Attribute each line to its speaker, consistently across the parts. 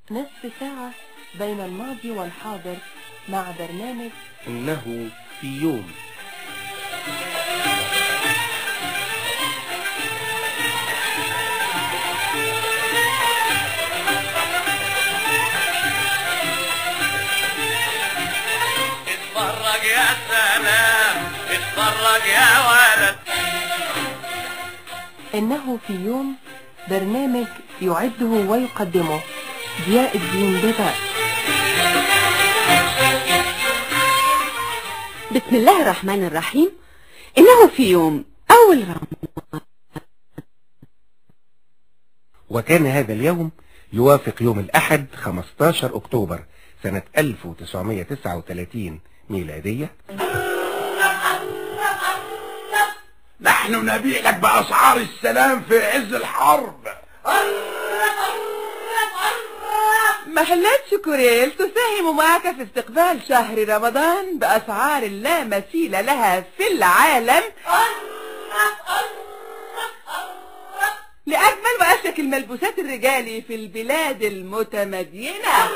Speaker 1: نصف ساعة بين الماضي والحاضر مع برنامج
Speaker 2: إنه في يوم
Speaker 3: اتفرج يا سلام اتفرج يا ولد
Speaker 1: إنه في يوم برنامج يعده ويقدمه ضياء الدين بغاء
Speaker 4: بسم الله الرحمن الرحيم إنه في يوم أول رمضان
Speaker 2: وكان هذا اليوم يوافق يوم الأحد 15 أكتوبر سنة 1939 ميلادية
Speaker 5: نحن نبيع لك بأسعار السلام في عز الحرب
Speaker 6: محلات شكوريل تساهم معك في استقبال شهر رمضان بأسعار لا مثيل لها في العالم لأجمل وأشيك الملبوسات الرجالي في البلاد المتمدينة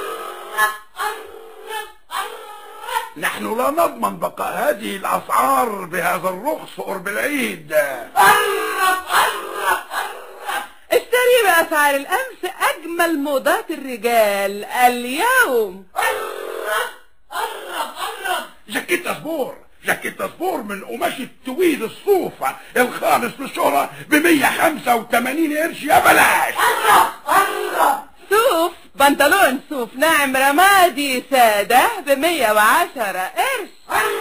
Speaker 5: نحن لا نضمن بقاء هذه الأسعار بهذا الرخص قرب العيد
Speaker 6: اشتري بأسعار الأمس أجمل موضات الرجال اليوم
Speaker 5: جاكيت سبور جاكيت سبور من قماش التويد الصوفة الخالص للشهرة ب 185 قرش يا بلاش
Speaker 6: صوف بنطلون صوف ناعم رمادي سادة بمية وعشرة قرش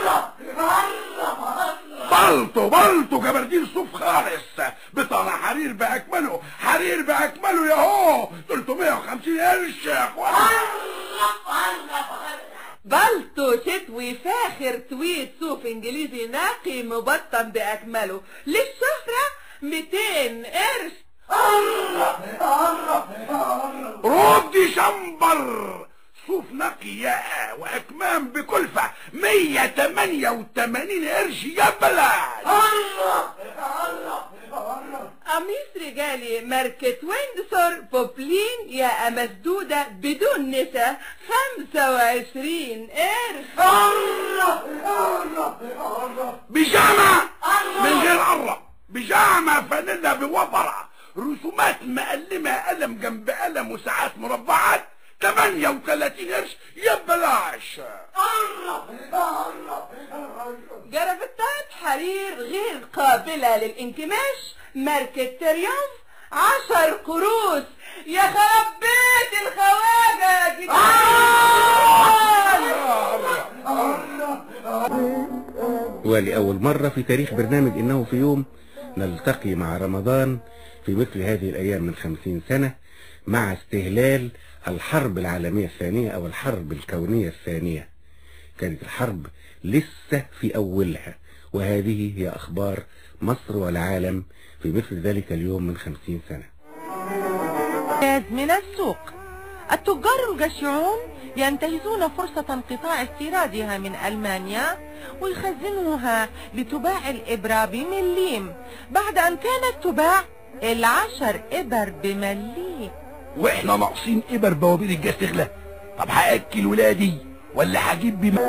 Speaker 5: بلطو بلطو جبردين صوف خالص بطلع حرير بأكمله حرير بأكمله يا هو 350 قرش يا اخوان
Speaker 6: بلطو شتوي فاخر تويت صوف انجليزي نقي مبطن باكمله للشهرة 200 قرش
Speaker 5: ردي شمبر صوف نقي يا واكمام بكلفة 188 قرش يا بلاش
Speaker 6: قميص رجالي ماركة ويندسور بوبلين يا مسدودة بدون نسا 25 قرش
Speaker 5: بيجامة من غير قرب بيجامة فانيلا بوبرة رسومات مقلمة قلم جنب قلم وساعات مربعات 38 قرش يا بلاش
Speaker 6: جرافطات حرير غير قابلة للانكماش ماركة تريومف عشر قروش يا خراب بيت الخواجة
Speaker 2: ولأول مرة في تاريخ برنامج إنه في يوم نلتقي مع رمضان في مثل هذه الأيام من خمسين سنة مع استهلال الحرب العالمية الثانية أو الحرب الكونية الثانية كانت الحرب لسه في أولها وهذه هي أخبار مصر والعالم في مثل ذلك اليوم من خمسين سنة
Speaker 1: من السوق التجار الجشعون ينتهزون فرصة انقطاع استيرادها من ألمانيا ويخزنوها لتباع الإبرة بمليم بعد أن كانت تباع العشر إبر بمليم
Speaker 5: واحنا ناقصين ابر بوابير الجاز تغلى طب هاكل ولادي ولا هجيب بم...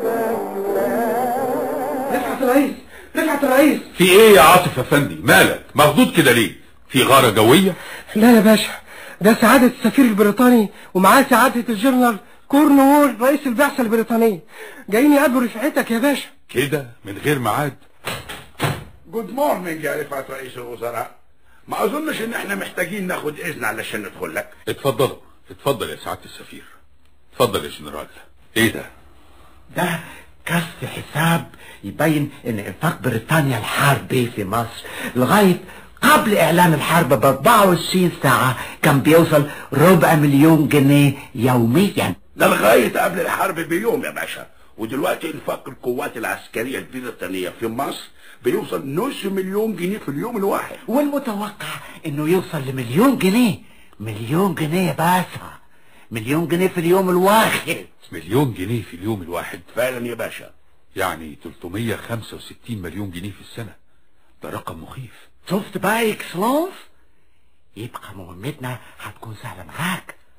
Speaker 7: رفعت الرئيس رفعت الرئيس
Speaker 8: في ايه يا عاطف افندي مالك مخضوض كده ليه في غارة جوية
Speaker 7: لا يا باشا ده سعادة السفير البريطاني ومعاه سعادة الجنرال كورنوول رئيس البعثة البريطانية جايين يقابلوا رفعتك يا باشا
Speaker 8: كده من غير ميعاد
Speaker 5: جود مورنينج يا رفعت رئيس الوزراء ما اظنش ان احنا محتاجين ناخد اذن علشان ندخل لك
Speaker 8: اتفضلوا اتفضل يا سعادة السفير اتفضل يا جنرال ايه ده
Speaker 9: ده كشف حساب يبين ان انفاق بريطانيا الحربي في مصر لغاية قبل اعلان الحرب ب 24 ساعة كان بيوصل ربع مليون جنيه يوميا
Speaker 5: ده لغاية قبل الحرب بيوم يا باشا ودلوقتي انفاق القوات العسكرية البريطانية في مصر بيوصل نص مليون جنيه في اليوم الواحد
Speaker 9: والمتوقع انه يوصل لمليون جنيه مليون جنيه يا باشا مليون جنيه في اليوم الواحد
Speaker 8: مليون جنيه في اليوم الواحد
Speaker 5: فعلا يا باشا
Speaker 8: يعني 365 مليون جنيه في السنة ده رقم مخيف
Speaker 9: شفت بقى يا اكسلانس يبقى مهمتنا هتكون سهلة معاك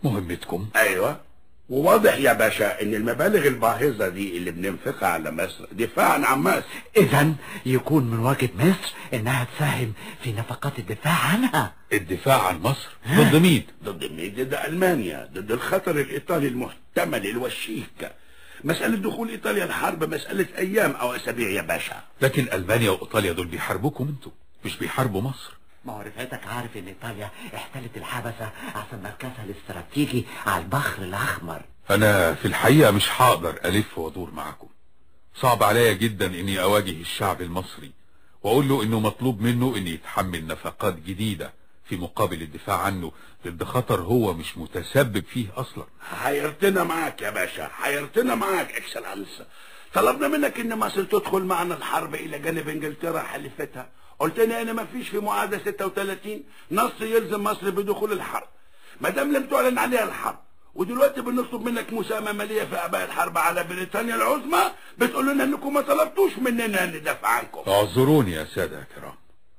Speaker 8: مهمتكم
Speaker 5: ايوه وواضح يا باشا ان المبالغ الباهظة دي اللي بننفقها على مصر دفاعا عن مصر
Speaker 9: اذا يكون من واجب مصر انها تساهم في نفقات الدفاع عنها
Speaker 8: الدفاع عن مصر ضد مين
Speaker 5: ضد مين ضد المانيا ضد الخطر الايطالي المحتمل الوشيك مسألة دخول ايطاليا الحرب مسألة ايام او اسابيع يا باشا
Speaker 8: لكن المانيا وايطاليا دول بيحاربوكم انتوا مش بيحاربوا مصر
Speaker 9: ما هو رفعتك عارف ان ايطاليا احتلت الحبسة عشان مركزها الاستراتيجي على البحر الاحمر
Speaker 8: انا في الحقيقة مش هقدر الف وادور معاكم صعب عليا جدا اني اواجه الشعب المصري واقول له انه مطلوب منه ان يتحمل نفقات جديدة في مقابل الدفاع عنه ضد خطر هو مش متسبب فيه اصلا
Speaker 5: حيرتنا معاك يا باشا حيرتنا معاك اكسلانس طلبنا منك ان مصر تدخل معنا الحرب الى جانب انجلترا حلفتها قلت لنا ان ما فيش في معاهده 36 نص يلزم مصر بدخول الحرب ما دام لم تعلن عليها الحرب ودلوقتي بنطلب منك مساهمه ماليه في اباء الحرب على بريطانيا العظمى بتقول لنا انكم ما طلبتوش مننا ان ندافع عنكم
Speaker 8: اعذروني يا سادة يا كرام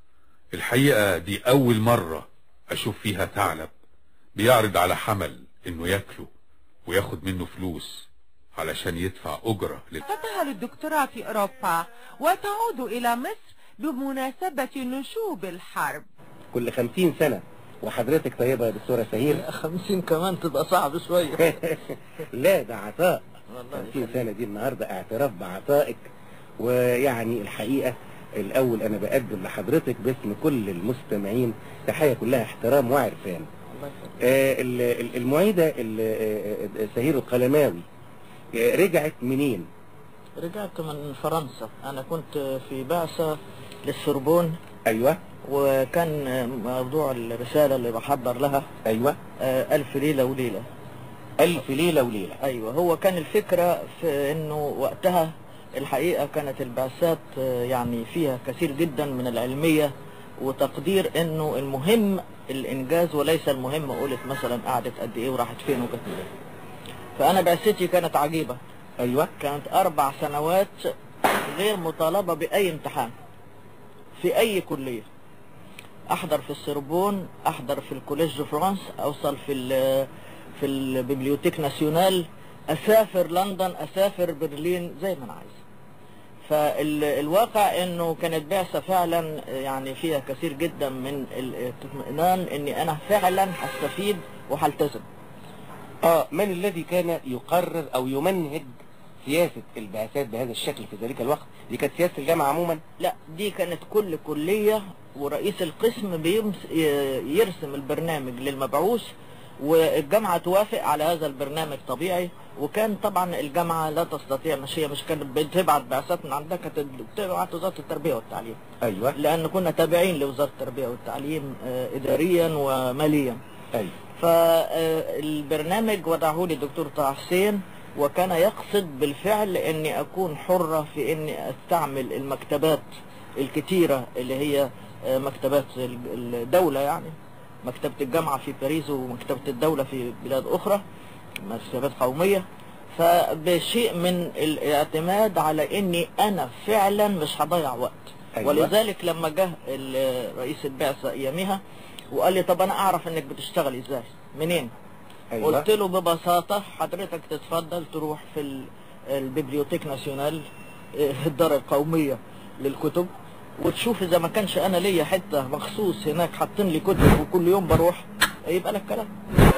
Speaker 8: الحقيقة دي اول مرة اشوف فيها ثعلب بيعرض على حمل انه ياكله وياخد منه فلوس علشان يدفع اجرة لل...
Speaker 6: فتح للدكتوراه في أوروبا وتعود إلى مصر بمناسبة نشوب الحرب
Speaker 2: كل خمسين سنة وحضرتك طيبة يا دكتورة سهير
Speaker 10: خمسين كمان تبقى صعب شوية
Speaker 2: لا ده عطاء
Speaker 10: والله
Speaker 2: 50 سنة دي النهاردة اعتراف بعطائك ويعني الحقيقة الأول أنا بقدم لحضرتك باسم كل المستمعين تحية كلها احترام وعرفان آه، ال- ال- المعيدة ال- آه، آه، سهير القلماوي آه، رجعت منين؟
Speaker 10: رجعت من فرنسا أنا كنت في بعثة للسربون
Speaker 2: أيوة
Speaker 10: وكان موضوع الرسالة اللي بحضر لها
Speaker 2: أيوة
Speaker 10: آه، ألف ليلة وليلة
Speaker 2: ألف ليلة وليلة
Speaker 10: أيوة هو كان الفكرة في إنه وقتها الحقيقة كانت البعثات آه، يعني فيها كثير جدا من العلمية وتقدير إنه المهم الإنجاز وليس المهم قولت مثلا قعدت قد إيه وراحت فين وكده فأنا بعثتي كانت عجيبة
Speaker 2: أيوة
Speaker 10: كانت أربع سنوات غير مطالبة بأي امتحان في أي كلية أحضر في السربون أحضر في الكوليج دو فرانس أوصل في ال في البيبليوتيك ناسيونال أسافر لندن أسافر برلين زي ما أنا عايز فالواقع انه كانت بعثة فعلا يعني فيها كثير جدا من الاطمئنان اني انا فعلا هستفيد وهلتزم
Speaker 2: آه من الذي كان يقرر أو يمنهج سياسة البعثات بهذا الشكل في ذلك الوقت؟ دي كانت سياسة الجامعة عموما؟
Speaker 10: لا دي كانت كل كلية ورئيس القسم بيمس ي- يرسم البرنامج للمبعوث والجامعة توافق على هذا البرنامج طبيعي وكان طبعا الجامعة لا تستطيع مش هي مش كانت بتبعت بعثات من عندها كانت بتبعت وزارة التربية والتعليم
Speaker 2: أيوة
Speaker 10: لأن كنا تابعين لوزارة التربية والتعليم آه، إداريا وماليا
Speaker 2: أيوة
Speaker 10: فالبرنامج وضعه لي الدكتور طه حسين وكان يقصد بالفعل اني اكون حرة في اني استعمل المكتبات الكتيرة اللي هي آه، مكتبات ال- الدولة يعني مكتبة الجامعة في باريس ومكتبة الدولة في بلاد اخرى مكتبات قومية فبشيء من الاعتماد على اني انا فعلا مش هضيع وقت
Speaker 2: أيوة.
Speaker 10: ولذلك لما جه ال- رئيس البعثة ايامها وقال لي طب انا اعرف انك بتشتغل ازاي منين
Speaker 2: أيوة
Speaker 10: قلت له ببساطة حضرتك تتفضل تروح في ال- البيبليوتيك ناسيونال آه، في الدار القومية للكتب وتشوف اذا ما كانش انا ليا حتة مخصوص هناك حاطين لي كتب وكل يوم بروح يبقى لك كلام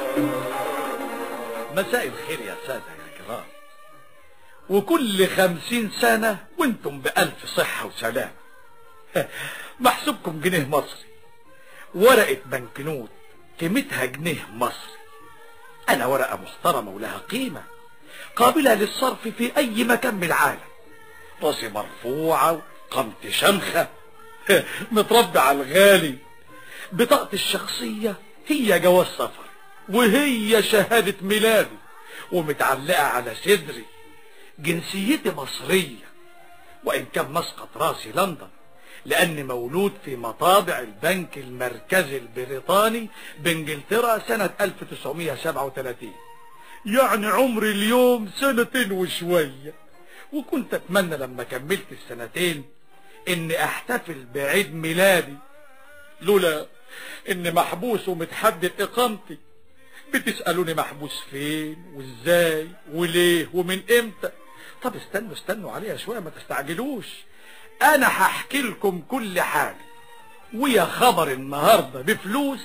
Speaker 11: مساء الخير يا سادة يا كرام وكل خمسين سنة وانتم بألف صحة وسلام محسوبكم جنيه مصري ورقة بنكنوت قيمتها جنيه مصري أنا ورقة محترمة ولها قيمة قابلة للصرف في أي مكان من العالم راسي مرفوعة وقامتي شمخة متربي على الغالي بطاقتي الشخصية هي جواز سفر وهي شهادة ميلادي ومتعلقة على صدري جنسيتي مصرية وإن كان مسقط راسي لندن لأني مولود في مطابع البنك المركزي البريطاني بإنجلترا سنة 1937 يعني عمري اليوم سنتين وشوية وكنت أتمنى لما كملت السنتين إني أحتفل بعيد ميلادي لولا إني محبوس ومتحدد إقامتي بتسألوني محبوس فين وازاي وليه ومن امتى طب استنوا استنوا عليها شوية ما تستعجلوش انا هحكي لكم كل حاجة ويا خبر النهاردة بفلوس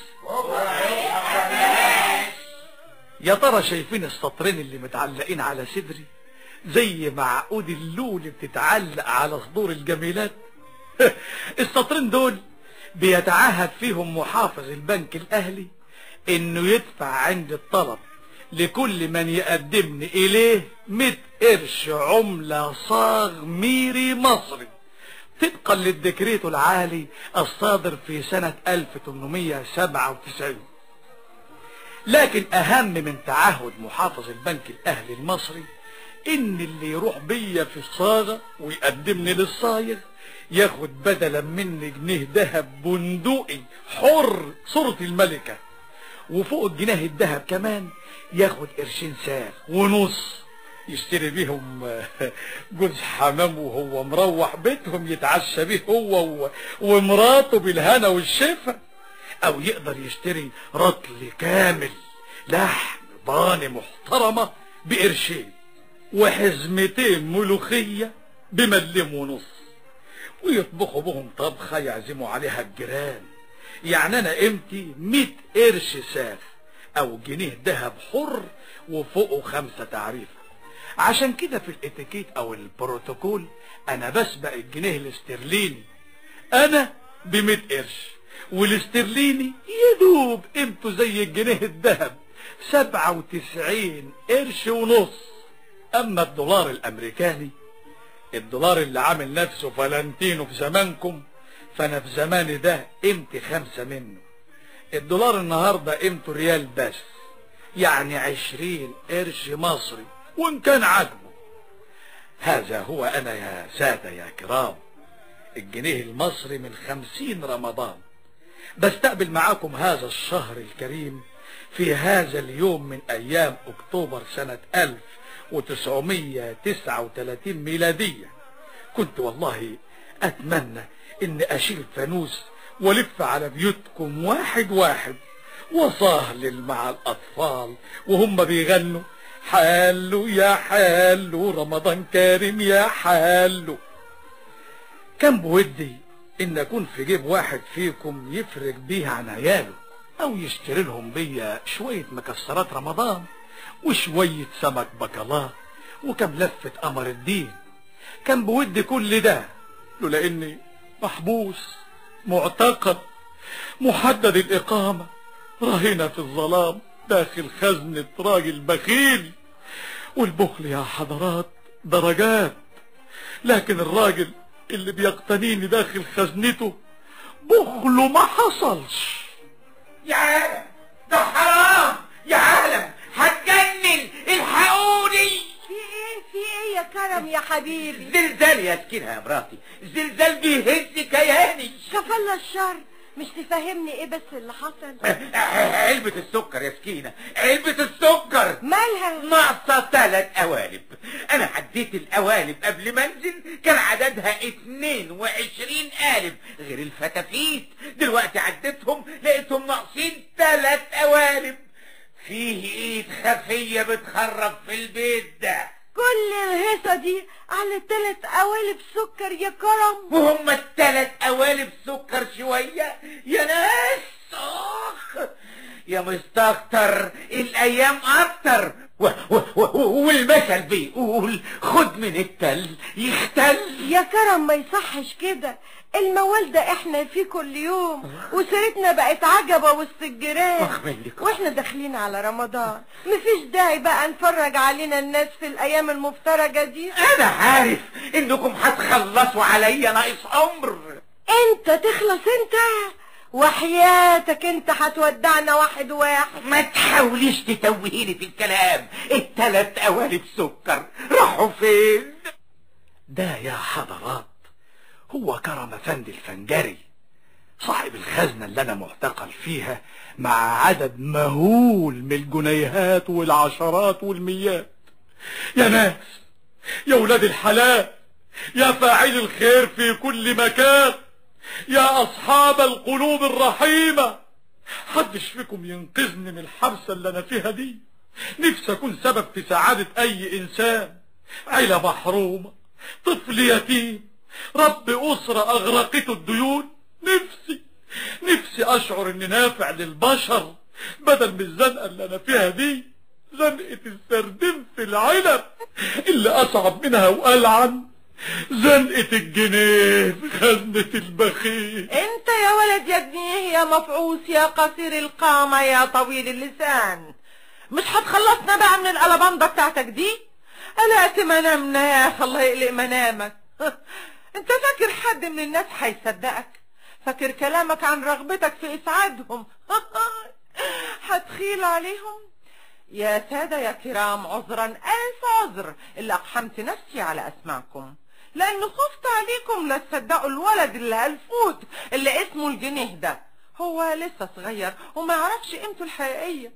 Speaker 11: يا ترى شايفين السطرين اللي متعلقين على صدري زي معقود اللول بتتعلق على صدور الجميلات السطرين دول بيتعهد فيهم محافظ البنك الاهلي انه يدفع عند الطلب لكل من يقدمني اليه 100 قرش عملة صاغ ميري مصري طبقا للدكريت العالي الصادر في سنة 1897 لكن اهم من تعهد محافظ البنك الاهلي المصري ان اللي يروح بيا في الصاغة ويقدمني للصايغ ياخد بدلا مني جنيه ذهب بندقي حر صورة الملكة وفوق الجنيه الذهب كمان ياخد قرشين ساغ ونص يشتري بيهم جوز حمام وهو مروح بيتهم يتعشى بيه هو و- ومراته بالهنا والشفا او يقدر يشتري رطل كامل لحم ضاني محترمة بقرشين وحزمتين ملوخية بملم ونص ويطبخوا بهم طبخة يعزموا عليها الجيران يعني انا قيمتي 100 قرش ساخ او جنيه ذهب حر وفوقه خمسة تعريفة عشان كده في الاتيكيت او البروتوكول انا بسبق الجنيه الاسترليني انا ب 100 قرش والاسترليني يدوب قيمته زي الجنيه الذهب 97 قرش ونص اما الدولار الامريكاني الدولار اللي عامل نفسه فلانتينو في زمانكم فانا في زماني ده قيمتي خمسة منه الدولار النهاردة قيمته ريال بس يعني عشرين قرش مصري وان كان عجبه هذا هو انا يا سادة يا كرام الجنيه المصري من خمسين رمضان بستقبل معاكم هذا الشهر الكريم في هذا اليوم من ايام اكتوبر سنة 1939 ميلادية كنت والله اتمنى ان اشيل فانوس والف على بيوتكم واحد واحد وصهلل مع الاطفال وهم بيغنوا حالو يا حالو رمضان كريم يا حالو كان بودي ان اكون في جيب واحد فيكم يفرق بيه عن عياله او يشتري لهم بيا شوية مكسرات رمضان وشوية سمك بكالاه وكم لفة قمر الدين كان بودي كل ده لولا اني محبوس معتقل محدد الاقامة رهينة في الظلام داخل خزنة راجل بخيل والبخل يا حضرات درجات لكن الراجل اللي بيقتنيني داخل خزنته بخله ما حصلش
Speaker 9: يا عالم ده حرام يا عالم هتجنن الحقوني
Speaker 12: في ايه في ايه يا كرم يا حبيبي
Speaker 9: زلزال يا سكينة يا مراتي الزلزال بيهز كياني
Speaker 12: كفلنا الشر مش تفهمني ايه بس اللي حصل
Speaker 9: علبة السكر يا سكينة علبة السكر
Speaker 12: مالها
Speaker 9: ناقصة ثلاث قوالب انا عديت القوالب قبل ما انزل كان عددها 22 قالب غير الفتافيت دلوقتي عديتهم لقيتهم ناقصين ثلاث قوالب فيه ايد خفية بتخرب في البيت ده
Speaker 12: كل الهيصة دي على التلات قوالب سكر يا كرم
Speaker 9: وهم التلات قوالب سكر شوية يا ناس اخ يا مستكتر الايام اكتر و و و والمثل بيقول خد من التل يختل
Speaker 12: يا كرم ما يصحش كده الموال ده احنا فيه كل يوم وسيرتنا بقت عجبة وسط الجيران
Speaker 9: اخ منك
Speaker 12: واحنا داخلين على رمضان مفيش داعي بقى نفرج علينا الناس في الايام المفترجة دي
Speaker 9: انا عارف انكم هتخلصوا عليا ناقص عمر
Speaker 12: انت تخلص انت وحياتك انت هتودعنا واحد واحد
Speaker 9: ما تحاوليش تتوهيني في الكلام التلات قوالب سكر راحوا فين
Speaker 11: ده يا حضرات هو كرم افندي الفنجري صاحب الخزنة اللي انا معتقل فيها مع عدد مهول من الجنيهات والعشرات والميات يا ناس يا ولاد الحلال يا فاعل الخير في كل مكان يا اصحاب القلوب الرحيمة حدش فيكم ينقذني من الحبسة اللي أنا فيها دي نفسي أكون سبب في سعادة أي إنسان عيلة محرومة طفل يتيم رب أسرة أغرقته الديون نفسي نفسي أشعر إني نافع للبشر بدل من الزنقة اللي أنا فيها دي زنقة السردين في العنب اللي أصعب منها وألعن زنقة الجنيه في خزنة البخيل
Speaker 12: انت يا ولد يا جنيه يا مفعوس يا قصير القامة يا طويل اللسان مش هتخلصنا بقى من القلبانده بتاعتك دي قلقت منامنا يا اخي الله يقلق منامك انت فاكر حد من الناس هيصدقك فاكر كلامك عن رغبتك في اسعادهم هتخيل عليهم يا سادة يا كرام عذرا ألف عذر اللي أقحمت نفسي على أسماعكم لأن خفت عليكم لا تصدقوا الولد اللي هالفوت اللي اسمه الجنيه ده هو لسه صغير وما يعرفش قيمته الحقيقية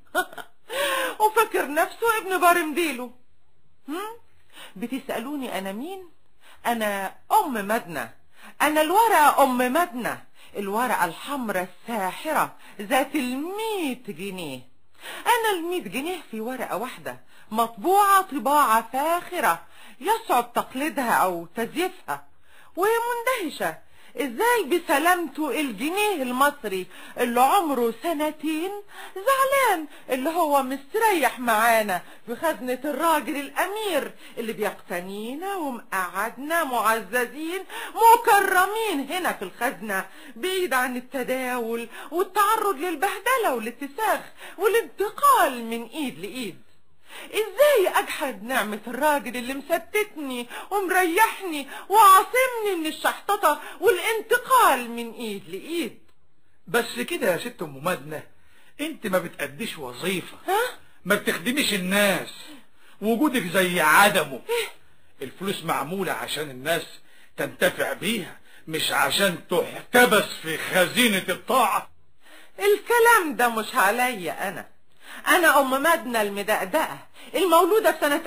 Speaker 12: وفاكر نفسه ابن بارمديله هم؟ بتسألوني أنا مين؟ أنا أم مدنة أنا الورقة أم مدنة الورقة الحمراء الساحرة ذات الميت جنيه أنا الميت جنيه في ورقة واحدة مطبوعة طباعة فاخرة يصعب تقليدها أو تزييفها ومندهشة ازاي بسلامته الجنيه المصري اللي عمره سنتين زعلان اللي هو مستريح معانا في خزنة الراجل الامير اللي بيقتنينا ومقعدنا معززين مكرمين هنا في الخزنة بعيد عن التداول والتعرض للبهدلة والاتساخ والانتقال من ايد لايد ازاي اجحد نعمة الراجل اللي مستتني ومريحني وعاصمني من الشحططة والانتقال من ايد لايد
Speaker 11: بس كده يا ست ام مدنة انت ما بتأديش وظيفة
Speaker 12: ها؟
Speaker 11: ما بتخدميش الناس وجودك زي عدمه الفلوس معمولة عشان الناس تنتفع بيها مش عشان تحتبس في خزينة الطاعة
Speaker 12: الكلام ده مش عليا انا انا ام مدنة المدقدقة المولودة في سنة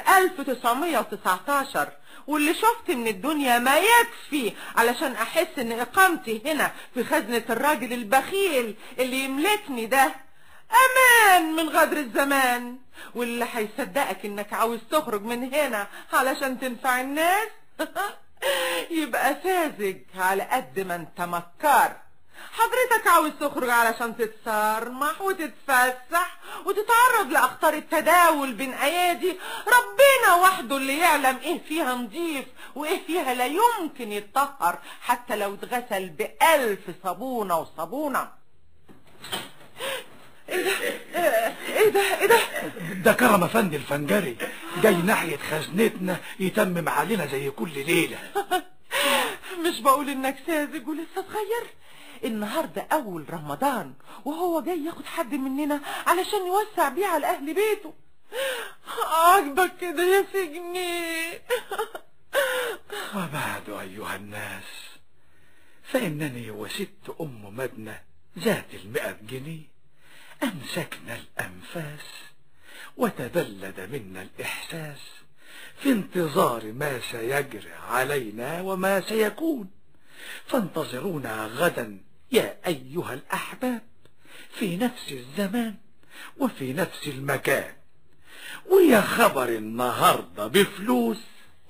Speaker 12: 1919 واللي شفت من الدنيا ما يكفي علشان احس ان اقامتي هنا في خزنة الراجل البخيل اللي يملكني ده امان من غدر الزمان واللي هيصدقك انك عاوز تخرج من هنا علشان تنفع الناس يبقى ساذج على قد ما انت مكار حضرتك عاوز تخرج علشان تتصرمح وتتفسح وتتعرض لأخطار التداول بين أيادي ربنا وحده اللي يعلم ايه فيها نضيف وايه فيها لا يمكن يتطهر حتى لو اتغسل بألف صابونة وصابونة ايه ده ايه ده ايه ده
Speaker 11: ده كرم افندي الفنجري جاي ناحية خزنتنا يتمم علينا زي كل ليلة
Speaker 12: مش بقول انك ساذج ولسه صغير النهاردة أول رمضان وهو جاي ياخد حد مننا علشان يوسع بيه على أهل بيته عاجبك كده يا سجني
Speaker 11: وبعد أيها الناس فإنني وست أم مدنة ذات المئة جنيه أمسكنا الأنفاس وتبلد منا الإحساس في انتظار ما سيجري علينا وما سيكون فانتظرونا غدا يا أيها الأحباب في نفس الزمان وفي نفس المكان ويا خبر النهاردة بفلوس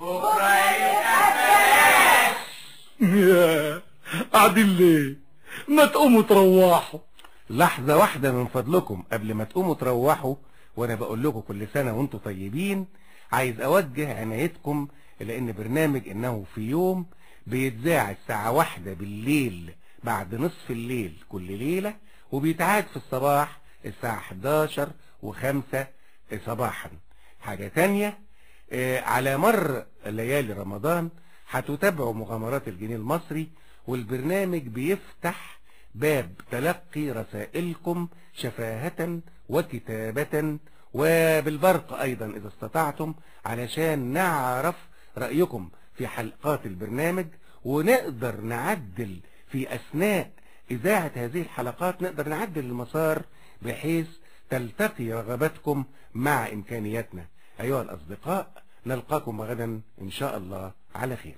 Speaker 11: يا قاعدين ليه ما تقوموا تروحوا
Speaker 2: لحظة واحدة من فضلكم قبل ما تقوموا تروحوا وانا بقول لكم كل سنة وانتم طيبين عايز اوجه عنايتكم لان برنامج انه في يوم بيتذاع الساعة واحدة بالليل بعد نصف الليل كل ليلة وبيتعاد في الصباح الساعة 11 وخمسة صباحا حاجة تانية آه، على مر ليالي رمضان هتتابعوا مغامرات الجنيه المصري والبرنامج بيفتح باب تلقي رسائلكم شفاهة وكتابة وبالبرق ايضا اذا استطعتم علشان نعرف رأيكم في حلقات البرنامج ونقدر نعدل في اثناء اذاعة هذه الحلقات نقدر نعدل المسار بحيث تلتقي رغباتكم مع امكانياتنا ايها الاصدقاء نلقاكم غدا ان شاء الله على خير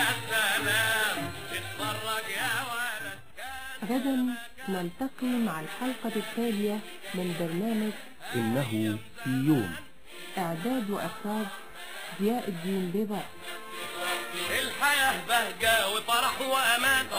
Speaker 3: سلام اتفرج يا ولد
Speaker 1: غدا نلتقي مع الحلقة التالية من برنامج
Speaker 13: إنه في يوم
Speaker 1: إعداد وإخراج ضياء الدين بيضاء
Speaker 3: الحياة بهجة وفرح وأمان